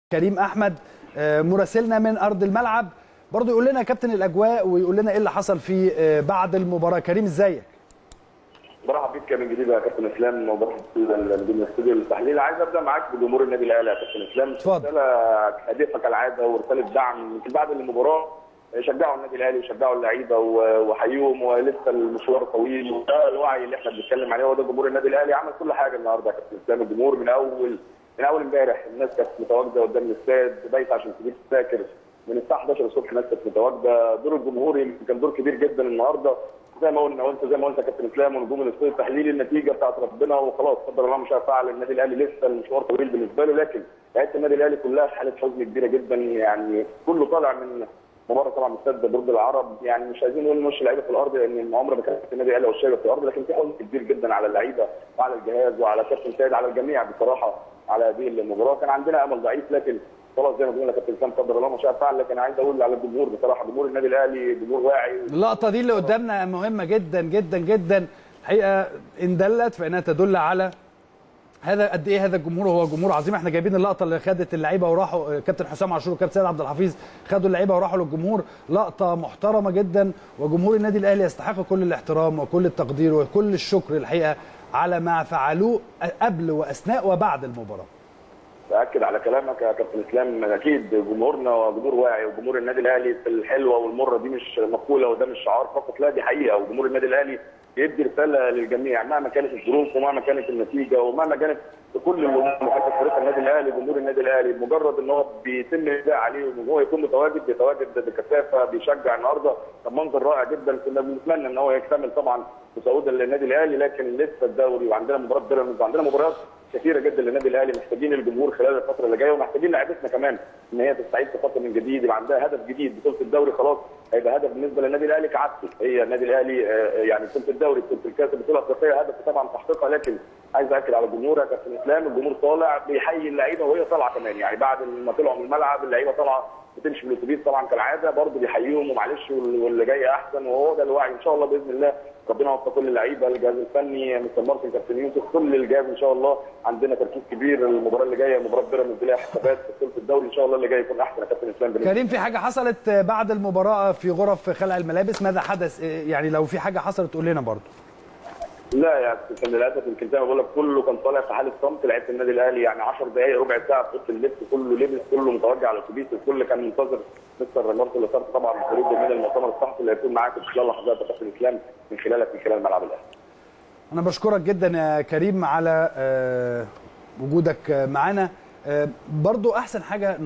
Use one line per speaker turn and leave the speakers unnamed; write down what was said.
كريم احمد آه، مراسلنا من ارض الملعب برضه يقول لنا كابتن الاجواء ويقول لنا ايه اللي حصل في آه، بعد المباراه كريم ازيك
برحب بيك من جديد يا كابتن اسلام وبرحب نجوم الاستوديو التحليل عايز ابدا معاك بجمهور النادي الاهلي يا كابتن اسلام
اتفضل.
رساله هادفه كالعاده ورساله دعم يمكن بعد المباراه شجعوا النادي الاهلي وشجعوا اللعيبه و- وحيوهم ولسه المشوار طويل وده الوعي اللي احنا بنتكلم عليه هو ده جمهور النادي الاهلي عمل كل حاجه النهارده يا كابتن اسلام الجمهور من اول من اول امبارح الناس كانت متواجده قدام الاستاد بايته عشان تجيب تذاكر من الساعه 11 الصبح الناس كانت متواجده دور الجمهور يمكن كان دور كبير جدا النهارده زي ما قلنا وانت زي ما قلت يا كابتن اسلام ونجوم الاستوديو التحليلي النتيجه بتاعت ربنا وخلاص قدر الله مش هيفعل النادي الاهلي لسه المشوار طويل بالنسبه له لكن لعيبه النادي الاهلي كلها في حاله حزن كبيره جدا يعني كله طالع من مباراه طبعا مستاد برج العرب يعني مش عايزين نقول مش لعيبه في الارض لان عمر ما كانت النادي الاهلي والشباب في الارض لكن في حزن كبير جدا على اللعيبه وعلى الجهاز وعلى كابتن سيد على الجميع بصراحه على هذه المباراه كان عندنا امل ضعيف لكن خلاص زي ما بنقول يا كابتن اسلام قدر الله ما شاء فعل لكن عايز اقول على الجمهور بصراحه جمهور النادي الاهلي جمهور واعي
اللقطه دي اللي قدامنا مهمه جدا جدا جدا الحقيقه ان دلت فانها تدل على هذا قد ايه هذا الجمهور هو جمهور عظيم احنا جايبين اللقطه اللي خدت اللعيبه وراحوا كابتن حسام عاشور وكابتن سيد عبد الحفيظ خدوا اللعيبه وراحوا للجمهور لقطه محترمه جدا وجمهور النادي الاهلي يستحق كل الاحترام وكل التقدير وكل الشكر الحقيقه على ما فعلوه قبل واثناء وبعد المباراه
باكد على كلامك يا كابتن اسلام اكيد جمهورنا جمهور واعي وجمهور النادي الاهلي في الحلوه والمره دي مش مقوله وده مش شعار فقط لا دي حقيقه وجمهور النادي الاهلي بيدي رساله للجميع مهما كانت الظروف ومهما كانت النتيجه ومهما كانت كل الامور محدد فريق النادي الاهلي جمهور النادي الاهلي مجرد ان هو بيتم الاداء عليه وان هو يكون متواجد بيتواجد بكثافه بيشجع النهارده كان منظر رائع جدا كنا بنتمنى ان هو يكتمل طبعا بصعود النادي الاهلي لكن لسه الدوري وعندنا مباراه بيراميدز وعندنا مباريات كثيره جدا للنادي الاهلي محتاجين الجمهور خلال الفتره اللي جايه ومحتاجين لعيبتنا كمان ان هي تستعيد ثقتها من جديد يبقى عندها هدف جديد بطوله الدوري خلاص هيبقى هدف بالنسبه للنادي الاهلي كعادته هي النادي الاهلي آه، يعني بطوله الدوري بطوله الكاس البطوله الافريقيه هدف طبعا تحقيقها لكن عايز اكد على الجمهور يا كابتن اسلام الجمهور طالع بيحيي اللعيبه وهي طالعه كمان يعني بعد ما طلعوا من الملعب اللعيبه طالعه بتمشي بالاتوبيس طبعا كالعاده برضه بيحييهم ومعلش وال- واللي جاي احسن وهو ده الوعي ان شاء الله باذن الله ربنا يوفق كل اللعيبه الجهاز الفني مستر مارتن كابتن يوسف كل الجهاز ان شاء الله عندنا تركيز كبير المباراه اللي جايه مباراه بيراميدز ليها حسابات في بطوله الدوري ان شاء الله اللي جاي يكون احسن يا كابتن اسلام بالنسبة
كريم في حاجه حصلت بعد المباراه في غرف خلع الملابس ماذا حدث يعني لو في حاجه حصلت قول لنا برضه
لا يا كابتن للاسف يمكن زي ما بقول لك كله كان طالع في حاله صمت لعيبه النادي الاهلي يعني 10 دقائق ربع ساعه في اوضه اللبس كله لبس كله متوجه على الاتوبيس الكل كان منتظر مستر مارتن اللي صار طبعا خروجه من المؤتمر الصحفي اللي هيكون معاك في خلال لحظات يا كابتن اسلام من خلالك من خلال ملعب الاهلي
انا بشكرك جدا يا كريم على آه، وجودك معنا آه، برضو احسن حاجه